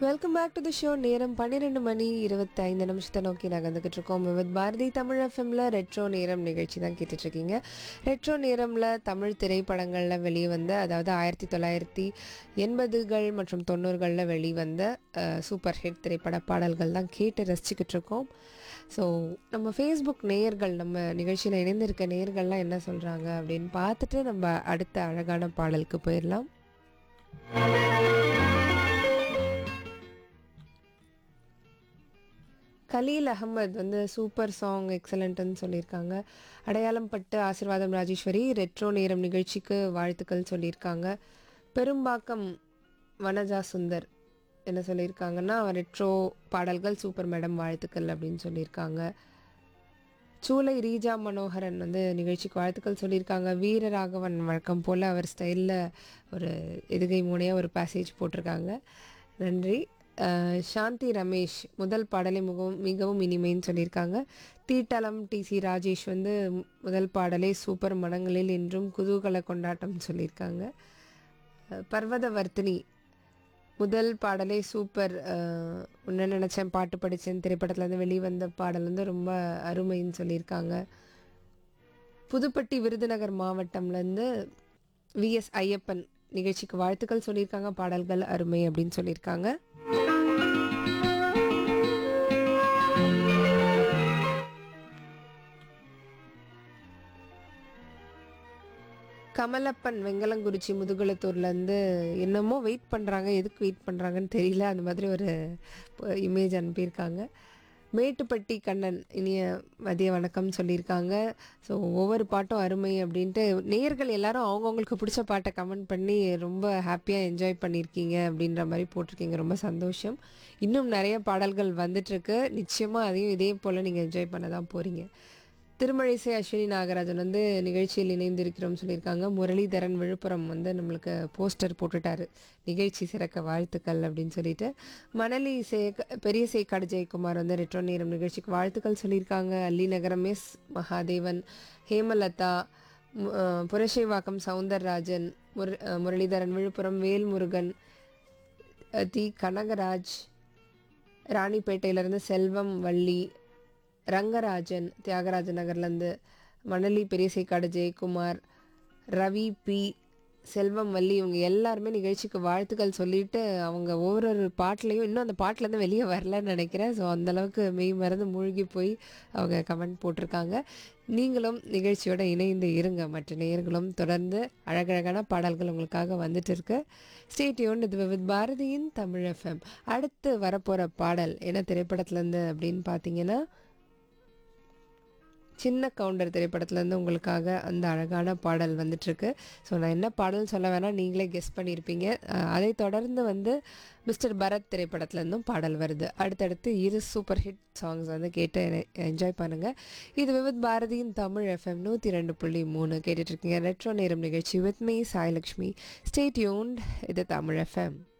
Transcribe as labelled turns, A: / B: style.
A: welcome back to the show நேரம் பன்னிரெண்டு மணி இருபத்தி ஐந்து நிமிஷத்தை நோக்கி நகர்ந்துக்கிட்டு இருக்கோம் வித் பாரதி தமிழ் எஃப்எம்ல ரெட்ரோ நேரம் நிகழ்ச்சி தான் கேட்டுட்டு இருக்கீங்க ரெட்ரோ நேரம்ல தமிழ் திரைப்படங்களில் வெளியே வந்த அதாவது ஆயிரத்தி தொள்ளாயிரத்தி எண்பதுகள் மற்றும் தொண்ணூறுகளில் வெளிவந்த அஹ், சூப்பர் ஹிட் திரைப்பட பாடல்கள் தான் கேட்டு ரசிச்சுக்கிட்டு இருக்கோம் ஸோ நம்ம ஃபேஸ்புக் நேயர்கள் நம்ம நிகழ்ச்சியில் இணைந்திருக்க நேயர்கள்லாம் என்ன சொல்கிறாங்க அப்படின்னு பார்த்துட்டு நம்ம அடுத்த அழகான பாடலுக்கு போயிடலாம் கலீல் அகமது வந்து சூப்பர் சாங் எக்ஸலண்ட்னு சொல்லியிருக்காங்க அடையாளம் பட்டு ஆசிர்வாதம் ராஜேஸ்வரி ரெட்ரோ நேரம் நிகழ்ச்சிக்கு வாழ்த்துக்கள் சொல்லியிருக்காங்க பெரும்பாக்கம் வனஜா சுந்தர் என்ன சொல்லியிருக்காங்கன்னா ரெட்ரோ பாடல்கள் சூப்பர் மேடம் வாழ்த்துக்கள் அப்படின்னு சொல்லியிருக்காங்க சூளை ரீஜா மனோகரன் வந்து நிகழ்ச்சிக்கு வாழ்த்துக்கள் சொல்லியிருக்காங்க வீரராகவன் வழக்கம் போல் அவர் ஸ்டைலில் ஒரு எதுகை மூனையாக ஒரு பேசேஜ் போட்டிருக்காங்க நன்றி அஹ், சாந்தி ரமேஷ் முதல் பாடலை மிகவும் மிகவும் இனிமைன்னு சொல்லியிருக்காங்க தீட்டலம் டி சி ராஜேஷ் வந்து முதல் பாடலே சூப்பர் மனங்களில் என்றும் குதூகல கொண்டாட்டம் சொல்லியிருக்காங்க அஹ், பர்வதவர்த்தினி முதல் பாடலே சூப்பர் அஹ், உன்ன நினச்சேன் பாட்டு படித்தேன் திரைப்படத்துலேருந்து வெளிவந்த பாடல் வந்து ரொம்ப அருமைன்னு சொல்லியிருக்காங்க புதுப்பட்டி விருதுநகர் மாவட்டம்லேருந்து விஎஸ் ஐயப்பன் நிகழ்ச்சிக்கு வாழ்த்துக்கள் சொல்லியிருக்காங்க பாடல்கள் அருமை அப்படின்னு சொல்லியிருக்காங்க கமலப்பன் வெங்கலங்குறிச்சி முதுகுளத்தூர்லேருந்து என்னமோ வெயிட் பண்ணுறாங்க எதுக்கு வெயிட் பண்ணுறாங்கன்னு தெரியல அந்த மாதிரி ஒரு இமேஜ் அனுப்பியிருக்காங்க மேட்டுப்பட்டி கண்ணன் இனிய மதிய வணக்கம் சொல்லியிருக்காங்க ஸோ ஒவ்வொரு பாட்டும் அருமை அப்படின்ட்டு நேயர்கள் எல்லாரும் அவங்கவுங்களுக்கு பிடிச்ச பாட்டை கமெண்ட் பண்ணி ரொம்ப ஹாப்பியாக என்ஜாய் பண்ணியிருக்கீங்க அப்படின்ற மாதிரி போட்டிருக்கீங்க ரொம்ப சந்தோஷம் இன்னும் நிறைய பாடல்கள் வந்துட்டுருக்கு நிச்சயமாக அதையும் இதே போல் நீங்கள் என்ஜாய் பண்ண தான் போகிறீங்க திருமழிசை அஸ்வினி நாகராஜன் வந்து நிகழ்ச்சியில் இணைந்திருக்கிறோம் சொல்லியிருக்காங்க முரளிதரன் விழுப்புரம் வந்து நம்மளுக்கு போஸ்டர் போட்டுட்டாரு நிகழ்ச்சி சிறக்க வாழ்த்துக்கள் அப்படின்னு சொல்லிட்டு மணலி சே பெரிய சேக்காடு ஜெயக்குமார் வந்து ரெட்ரோ நேரம் நிகழ்ச்சிக்கு வாழ்த்துக்கள் சொல்லியிருக்காங்க அல்லி நகரம் எஸ் மகாதேவன் ஹேமலதா மு- அஹ் புரசைவாக்கம் சவுந்தரராஜன் முர அஹ் முரளிதரன் விழுப்புரம் வேல்முருகன் அஹ் தி கனகராஜ் ராணிப்பேட்டையிலேருந்து செல்வம் வள்ளி ரங்கராஜன் தியாகராஜ நகர்லேருந்து மணலி பெரியசைக்காடு ஜெயக்குமார் ரவி பி செல்வம் வள்ளி இவங்க எல்லாருமே நிகழ்ச்சிக்கு வாழ்த்துக்கள் சொல்லிட்டு அவங்க ஒவ்வொரு ஒரு பாட்டுலையும் இன்னும் அந்த பாட்டிலேருந்து வெளியே வரலன்னு நினைக்கிறேன் ஸோ அந்தளவுக்கு மெய் மறந்து மூழ்கி போய் அவங்க கமெண்ட் போட்டிருக்காங்க நீங்களும் நிகழ்ச்சியோட இணைந்து இருங்க மற்ற நேயர்களும் தொடர்ந்து அழகழகான பாடல்கள் உங்களுக்காக வந்துட்டு இருக்கு ஸ்டேட்யூன் இது வித் பாரதியின் தமிழ் எஃப்எம் அடுத்து வரப்போகிற பாடல் என்ன திரைப்படத்துலேருந்து அப்படின்னு பார்த்தீங்கன்னா சின்ன கவுண்டர் திரைப்படத்துலேருந்து உங்களுக்காக அந்த அழகான பாடல் வந்துட்டுருக்கு ஸோ நான் என்ன பாடல் சொல்ல வேணாம் நீங்களே கெஸ் பண்ணியிருப்பீங்க அஹ் அதை தொடர்ந்து வந்து மிஸ்டர் பரத் திரைப்படத்துலேருந்தும் பாடல் வருது அடுத்தடுத்து இரு சூப்பர் ஹிட் சாங்ஸ் வந்து கேட்டு என்ஜாய் பண்ணுங்கள் இது விவித் பாரதியின் தமிழ் எஃப்எம் நூற்றி ரெண்டு புள்ளி மூணு கேட்டுட்ருக்கீங்க ரெட்ரோ நேரம் நிகழ்ச்சி வித் மீ சாய்லக்ஷ்மி ஸ்டேட்யூன்ட் இது தமிழ் எஃப்எம்